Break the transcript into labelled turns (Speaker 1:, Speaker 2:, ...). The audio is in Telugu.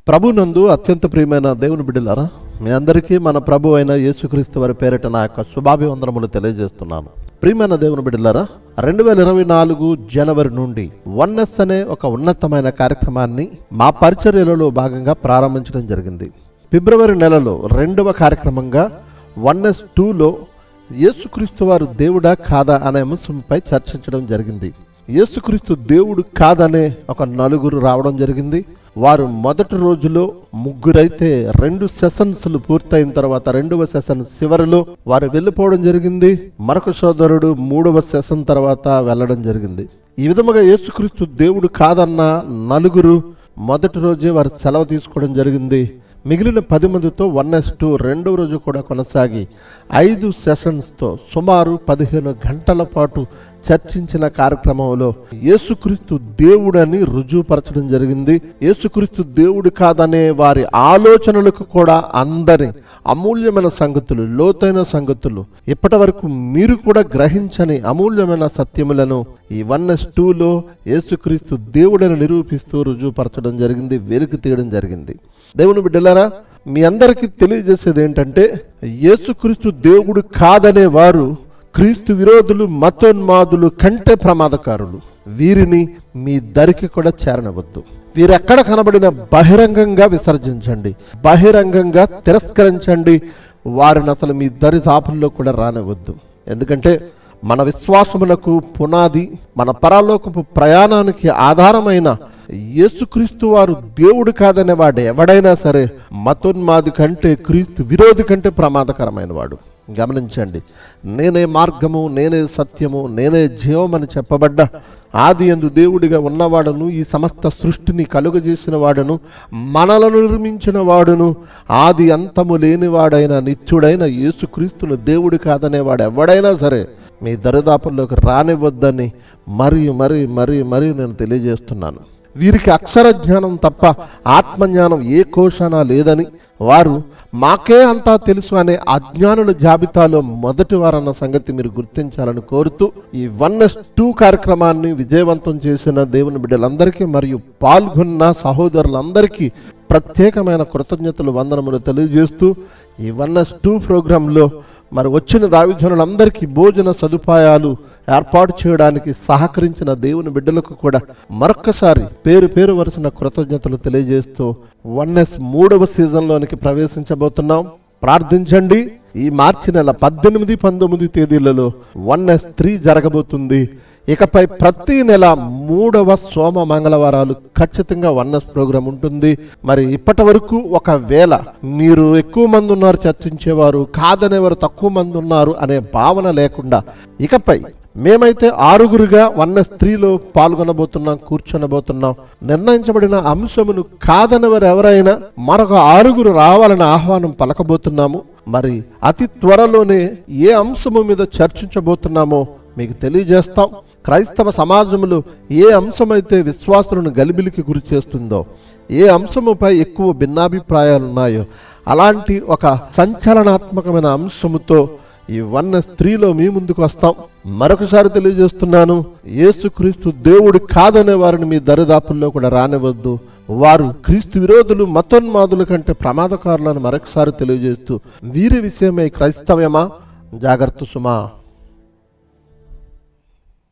Speaker 1: ప్రభునందు అత్యంత ప్రియమైన దేవుని బిడ్డలారా మీ అందరికీ మన ప్రభు అయిన యేసుక్రీస్తు వారి పేరిట నా యొక్క శుభాభివందనములు తెలియజేస్తున్నాను ప్రియమైన దేవుని బిడ్డలారా రెండు వేల ఇరవై నాలుగు జనవరి నుండి వన్నెస్ అనే ఒక ఉన్నతమైన కార్యక్రమాన్ని మా పరిచర్యలలో భాగంగా ప్రారంభించడం జరిగింది ఫిబ్రవరి నెలలో రెండవ కార్యక్రమంగా వన్నెస్ టూలో యేసుక్రీస్తు వారు దేవుడా కాదా అనే అంశంపై చర్చించడం జరిగింది యేసుక్రీస్తు దేవుడు కాదనే ఒక నలుగురు రావడం జరిగింది వారు మొదటి రోజులో ముగ్గురైతే రెండు సెషన్స్లు పూర్తయిన తర్వాత రెండవ సెషన్ చివరిలో వారు వెళ్ళిపోవడం జరిగింది మరొక సోదరుడు మూడవ సెషన్ తర్వాత వెళ్ళడం జరిగింది ఈ విధముగా యేసుక్రీస్తు దేవుడు కాదన్న నలుగురు మొదటి రోజే వారు సెలవు తీసుకోవడం జరిగింది మిగిలిన పది మందితో వన్ ఎస్ టూ రెండవ రోజు కూడా కొనసాగి ఐదు సెషన్స్తో సుమారు పదిహేను గంటల పాటు చర్చించిన కార్యక్రమంలో యేసుక్రీస్తు దేవుడని రుజువుపరచడం జరిగింది యేసుక్రీస్తు దేవుడు కాదనే వారి ఆలోచనలకు కూడా అందని అమూల్యమైన సంగతులు లోతైన సంగతులు ఇప్పటి వరకు మీరు కూడా గ్రహించని అమూల్యమైన సత్యములను ఈ వన్ ఎస్ టూలో యేసుక్రీస్తు దేవుడని నిరూపిస్తూ రుజువుపరచడం జరిగింది వెలికి తీయడం జరిగింది దేవుని బిడ్డలారా మీ అందరికీ తెలియజేసేది ఏంటంటే యేసుక్రీస్తు దేవుడు కాదనే వారు క్రీస్తు విరోధులు మతోన్మాదులు కంటే ప్రమాదకారులు వీరిని మీ దరికి కూడా చేరనవద్దు వీరెక్కడ కనబడిన బహిరంగంగా విసర్జించండి బహిరంగంగా తిరస్కరించండి వారిని అసలు మీ దరి దాపుల్లో కూడా రానివద్దు ఎందుకంటే మన విశ్వాసమునకు పునాది మన పరలోకపు ప్రయాణానికి ఆధారమైన యేసుక్రీస్తు వారు దేవుడు కాదనే వాడు ఎవడైనా సరే మతోన్మాది కంటే క్రీస్తు విరోధి కంటే ప్రమాదకరమైన వాడు గమనించండి నేనే మార్గము నేనే సత్యము నేనే జీవం అని చెప్పబడ్డ ఆది ఎందు దేవుడిగా ఉన్నవాడను ఈ సమస్త సృష్టిని కలుగజేసిన వాడను మనలను నిర్మించిన వాడును ఆది అంతము లేనివాడైన నిత్యుడైన యేసుక్రీస్తును దేవుడు కాదనేవాడు ఎవడైనా సరే మీ దరిదాపుల్లోకి రానివ్వద్దని మరి మరి మరి మరి నేను తెలియజేస్తున్నాను వీరికి అక్షర జ్ఞానం తప్ప ఆత్మజ్ఞానం ఏ కోశాన లేదని వారు మాకే అంతా తెలుసు అనే అజ్ఞానుల జాబితాలో మొదటి వారన్న సంగతి మీరు గుర్తించాలని కోరుతూ ఈ వన్ ఎస్ టూ కార్యక్రమాన్ని విజయవంతం చేసిన దేవుని బిడ్డలందరికీ మరియు పాల్గొన్న సహోదరులందరికీ ప్రత్యేకమైన కృతజ్ఞతలు వందనములు తెలియజేస్తూ ఈ వన్ ఎస్ టూ ప్రోగ్రాంలో మరి వచ్చిన దావిజనులందరికీ భోజన సదుపాయాలు ఏర్పాటు చేయడానికి సహకరించిన దేవుని బిడ్డలకు కూడా మరొక్కసారి పేరు పేరు వరుసన కృతజ్ఞతలు తెలియజేస్తూ వన్ ఎస్ మూడవ సీజన్లోనికి ప్రవేశించబోతున్నాం ప్రార్థించండి ఈ మార్చి నెల పద్దెనిమిది పంతొమ్మిది తేదీలలో వన్ ఎస్ త్రీ జరగబోతుంది ఇకపై ప్రతి నెల మూడవ సోమ మంగళవారాలు ఖచ్చితంగా వన్నెస్ ప్రోగ్రాం ఉంటుంది మరి ఇప్పటి వరకు ఒకవేళ మీరు ఎక్కువ మంది ఉన్నారు చర్చించేవారు కాదనేవారు తక్కువ మంది ఉన్నారు అనే భావన లేకుండా ఇకపై మేమైతే ఆరుగురుగా వన్ ఎస్ త్రీలో పాల్గొనబోతున్నాం కూర్చొనబోతున్నాం నిర్ణయించబడిన అంశమును కాదనివారు ఎవరైనా మరొక ఆరుగురు రావాలని ఆహ్వానం పలకబోతున్నాము మరి అతి త్వరలోనే ఏ అంశము మీద చర్చించబోతున్నామో మీకు తెలియజేస్తాం క్రైస్తవ సమాజంలో ఏ అంశమైతే విశ్వాసులను గలిబిలికి గురి చేస్తుందో ఏ అంశముపై ఎక్కువ భిన్నాభిప్రాయాలు ఉన్నాయో అలాంటి ఒక సంచలనాత్మకమైన అంశముతో ఈ వన్ స్త్రీలో మీ ముందుకు వస్తాం మరొకసారి తెలియజేస్తున్నాను యేసుక్రీస్తు దేవుడు కాదనే వారిని మీ దరిదాపుల్లో కూడా రానివద్దు వారు క్రీస్తు విరోధులు మతోన్మాదుల కంటే ప్రమాదకారులను మరొకసారి తెలియజేస్తూ వీరి విషయమై క్రైస్తవ్యమా జాగ్రత్త సుమా